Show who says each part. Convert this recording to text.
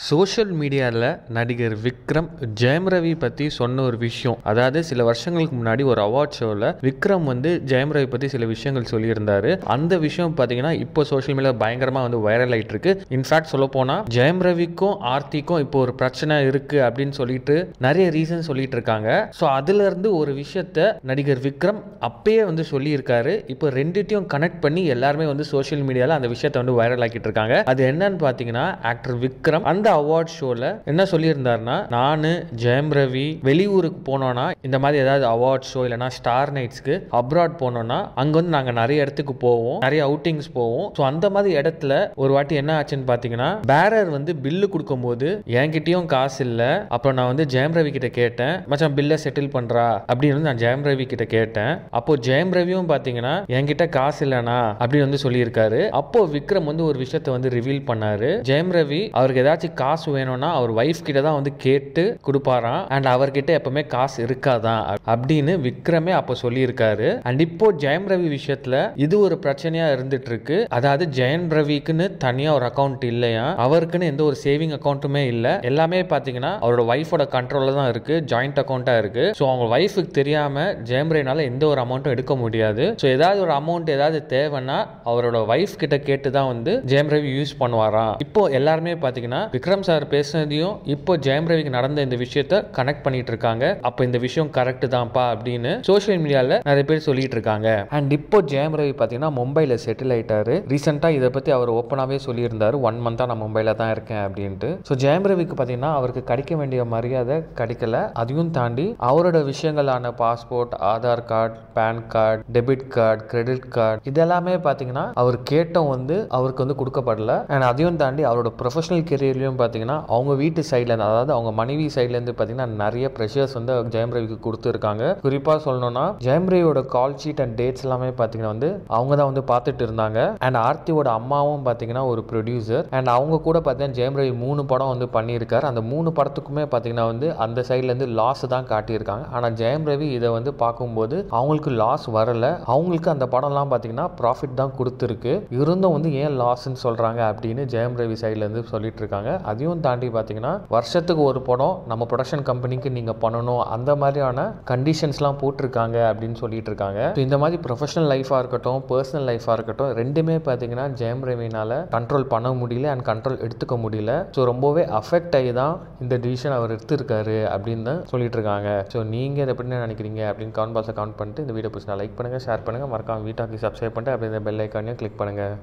Speaker 1: social மீடியாவில் நடிகர் விக்ரம் ஜெயம் ரவி பற்றி சொன்ன ஒரு விஷயம் அதாவது சில வருஷங்களுக்கு முன்னாடி ஒரு அவார்ட் ஷோவில் விக்ரம் வந்து ஜெயம் ரவி பற்றி சில விஷயங்கள் சொல்லியிருந்தாரு அந்த விஷயம் பார்த்தீங்கன்னா இப்போ சோஷியல் மீடியா பயங்கரமாக வந்து வைரல் ஆகிட்டு இருக்கு இன்ஃபேக்ட் சொல்ல போனால் ஜெயம் ரவிக்கும் ஆர்த்திக்கும் இப்போ ஒரு பிரச்சனை இருக்கு அப்படின்னு சொல்லிட்டு நிறைய ரீசன் சொல்லிட்டு இருக்காங்க ஸோ அதுலேருந்து ஒரு விஷயத்த நடிகர் விக்ரம் அப்பயே வந்து சொல்லியிருக்காரு இப்போ ரெண்டுத்தையும் கனெக்ட் பண்ணி எல்லாருமே வந்து சோஷியல் மீடியாவில் அந்த விஷயத்த வந்து வைரல் ஆக்கிட்டு இருக்காங்க அது என்னன்னு பார்த்தீங்கன்னா ஆக்டர் விக்ரம் அந்த அவார்ட் ஷோவில் என்ன சொல்லியிருந்தாருன்னா நான் ஜெயம் ரவி வெளியூருக்கு போனோன்னா இந்த மாதிரி ஏதாவது அவார்ட் ஷோ இல்லைனா ஸ்டார் நைட்ஸ்க்கு அப்ராட் போனோம்னா அங்கே வந்து நாங்கள் நிறைய இடத்துக்கு போவோம் நிறைய அவுட்டிங்ஸ் போவோம் ஸோ அந்த மாதிரி இடத்துல ஒரு வாட்டி என்ன ஆச்சுன்னு பார்த்தீங்கன்னா பேரர் வந்து பில்லு கொடுக்கும்போது என்கிட்டயும் காசு இல்லை அப்புறம் நான் வந்து ஜெயம் ரவி கிட்ட கேட்டேன் மச்சான் பில்லை செட்டில் பண்ணுறா அப்படின்னு வந்து நான் ஜெயம் ரவி கிட்ட கேட்டேன் அப்போ ஜெயம் ரவியும் பார்த்தீங்கன்னா என்கிட்ட காசு இல்லைனா அப்படின்னு வந்து சொல்லியிருக்காரு அப்போ விக்ரம் வந்து ஒரு விஷயத்த வந்து ரிவீல் பண்ணாரு ஜெயம் ரவி அவருக்கு ஏதாச்சும் காசு வேணும்னா அவர் ஒய்ஃப் கிட்ட தான் வந்து கேட்டு கொடுப்பாராம் அண்ட் அவர்கிட்ட எப்பவுமே காசு இருக்காதான் அப்படின்னு விக்ரமே அப்போ சொல்லியிருக்காரு அண்ட் இப்போ ஜெயம் ரவி விஷயத்துல இது ஒரு பிரச்சனையா இருந்துட்டு இருக்கு அதாவது ஜெயம் ரவிக்குன்னு தனியா ஒரு அக்கௌண்ட் இல்லையா அவருக்குன்னு எந்த ஒரு சேவிங் அக்கௌண்ட்டுமே இல்ல எல்லாமே பாத்தீங்கன்னா அவரோட ஒய்ஃபோட கண்ட்ரோல்ல தான் இருக்கு ஜாயிண்ட் அக்கௌண்டா இருக்கு ஸோ அவங்க ஒய்ஃபுக்கு தெரியாம ஜெயம் ரவினால எந்த ஒரு அமௌண்ட்டும் எடுக்க முடியாது ஸோ ஏதாவது ஒரு அமௌண்ட் ஏதாவது தேவைன்னா அவரோட ஒய்ஃப் கிட்ட கேட்டு தான் வந்து ஜெயம் ரவி யூஸ் பண்ணுவாராம் இப்போ எல்லாருமே பாத்தீங்கன்னா விக்ரம் சார் பேசுனதையும் இப்போ ஜெயம் ரவிக்கு நடந்த இந்த விஷயத்த கனெக்ட் பண்ணிட்டு இருக்காங்க அப்போ இந்த விஷயம் கரெக்ட் தான்ப்பா அப்படின்னு சோஷியல் மீடியாவில் நிறைய பேர் சொல்லிட்டு இருக்காங்க அண்ட் இப்போ ஜெயம் ரவி பார்த்தீங்கன்னா மும்பையில் செட்டில் ஆயிட்டாரு ரீசெண்டாக இதை பற்றி அவர் ஓப்பனாகவே சொல்லியிருந்தாரு ஒன் மந்த்தாக நான் மும்பையில் தான் இருக்கேன் அப்படின்ட்டு ஸோ ஜெயம் ரவிக்கு பார்த்தீங்கன்னா அவருக்கு கிடைக்க வேண்டிய மரியாதை கிடைக்கல அதையும் தாண்டி அவரோட விஷயங்களான passport Aadhaar card PAN card debit card credit card இதெல்லாமே பார்த்தீங்கன்னா அவர் கேட்டும் வந்து அவருக்கு வந்து கொடுக்கப்படல அண்ட் அதையும் தாண்டி அவரோட ப்ரொஃபஷனல் கெரியர்லையும் பார்த்தீங்கன்னா அவங்க வீட்டு சைட்லேருந்து அதாவது அவங்க மனைவி சைட்லேருந்து பார்த்தீங்கன்னா நிறைய ப்ரெஷர்ஸ் வந்து ஜெயம் ரவிக்கு கொடுத்துருக்காங்க குறிப்பாக சொல்லணும்னா ஜெயம் ரவியோட கால் ஷீட் அண்ட் டேட்ஸ் எல்லாமே பார்த்தீங்கன்னா வந்து அவங்க தான் வந்து பார்த்துட்டு இருந்தாங்க அண்ட் ஆர்த்தியோட அம்மாவும் பார்த்தீங்கன்னா ஒரு ப்ரொடியூசர் அண்ட் அவங்க கூட பார்த்தீங்கன்னா ஜெயம் ரவி மூணு படம் வந்து பண்ணியிருக்காரு அந்த மூணு படத்துக்குமே பார்த்தீங்கன்னா வந்து அந்த சைட்லேருந்து லாஸ் தான் காட்டியிருக்காங்க ஆனால் ஜெயம் ரவி இதை வந்து பார்க்கும்போது அவங்களுக்கு லாஸ் வரல அவங்களுக்கு அந்த படம்லாம் பார்த்தீங்கன்னா ப்ராஃபிட் தான் கொடுத்துருக்கு இருந்தும் வந்து ஏன் லாஸ்ன்னு சொல்கிறாங்க அப்படின்னு ஜெயம் ரவி சைட்லேருந்து சொல்லிட்டு இருக்காங்க அதையும் தாண்டி பார்த்தீங்கன்னா வருஷத்துக்கு ஒரு படம் நம்ம ப்ரொடக்ஷன் கம்பெனிக்கு நீங்கள் பண்ணணும் அந்த மாதிரியான கண்டிஷன்ஸ்லாம் போட்டிருக்காங்க அப்படின்னு சொல்லிட்டு இருக்காங்க So, இந்த மாதிரி ப்ரொஃபஷனல் லைஃபாக இருக்கட்டும் பர்சனல் லைஃபாக இருக்கட்டும் ரெண்டுமே பார்த்தீங்கன்னா ஜெயம் ரவினால கண்ட்ரோல் பண்ண முடியல அண்ட் கண்ட்ரோல் எடுத்துக்க முடியல ஸோ ரொம்பவே அஃபெக்ட் ஆகி தான் இந்த டிசிஷன் அவர் எடுத்திருக்காரு அப்படின்னு தான் சொல்லிட்டு இருக்காங்க ஸோ நீங்கள் இதை எப்படி நினைக்கிறீங்க அப்படின்னு கமெண்ட் பாக்ஸில் கமெண்ட் பண்ணிட்டு இந்த வீடியோ பிடிச்சா லைக் பண்ணுங்கள் ஷேர் பண்ணுங்கள் மறக்காம வீட்டாக்கு சப்ஸ்கிரைப் பண்ணிட்டு அப்படியே இந்த பெல் ஐக்கானையும் கிளிக் பண்ணுங்கள்